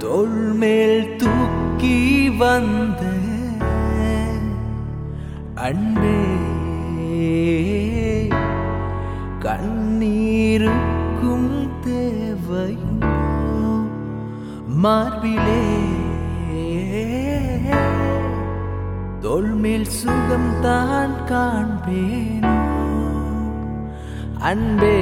தோள் மேல் தூக்கி வந்த அன்பே கண்ணீருக்கும் தேவையுண்டோ மார்பிலே தோள் மேல் சுகம் தான் காண்பேனோ அன்பே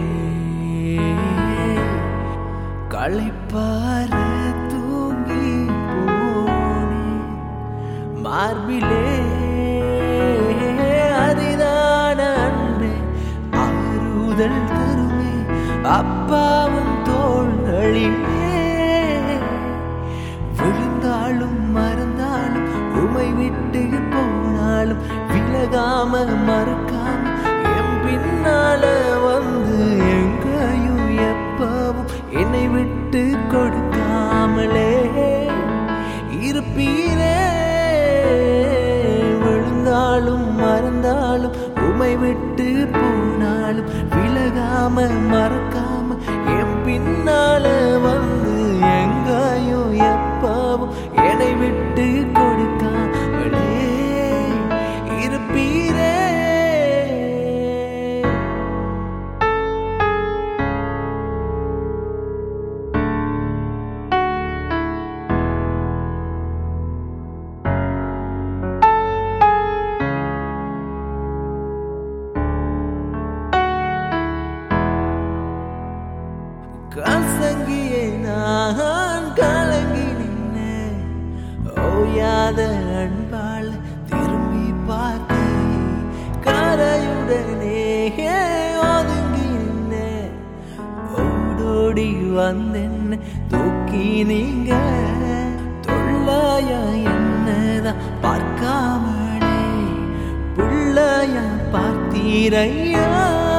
களைப்பார தூங்கி போனே மார்பிலே அரிதான அன்பே ஆறுதல் தருமே அப்பாவும் தோள்களிலே விழுந்தாலும் மறந்தாலும் உமை விட்டு போனாலும் விலகாம மறக்காம என் பின்னால வந்து எங்கையும் எப்பவும் என்னை விட்டு கொடுக்காமலே இருப்பீரே விழுந்தாலும் மறந்தாலும் உமை விட்டு போனாலும் விலகாம மறக்காம என் பின்னால வந்து எங்காயும் எப்பவும் என்னை விட்டு கொடுக்காமலே இருப்பீரே கசங்கியே நான் கலங்கி நின்னேன் ஓயாத அன்பால் திரும்பி பார்த்தேன் கரையுடனே ஒதுங்கி நின்னேன் ஓடோடி வந்தென்ன தூக்கி நீங்க தொல்லையா என்னதான் பார்க்காமலே பிள்ளையா பார்த்தீரையா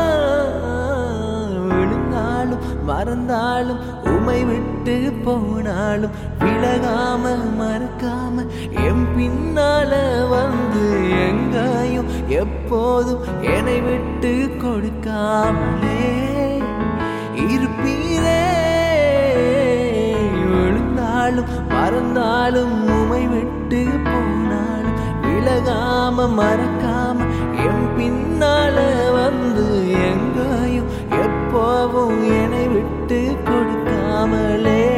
விழுந்தாலும் மறந்தாலும் உமை விட்டு போனாலும் விலகாம மறக்காம என் பின்னால வந்து எங்காயும் எப்போதும் என்னை விட்டு கொடுக்காமலே இருப்பீரே விழுந்தாலும் மறந்தாலும் உமை விட்டு போனாலும் விலகாம மறக்காம என் பின்னால வந்து எங்காயும் எப்போவும் என்னை விட்டு கொடுக்காமலே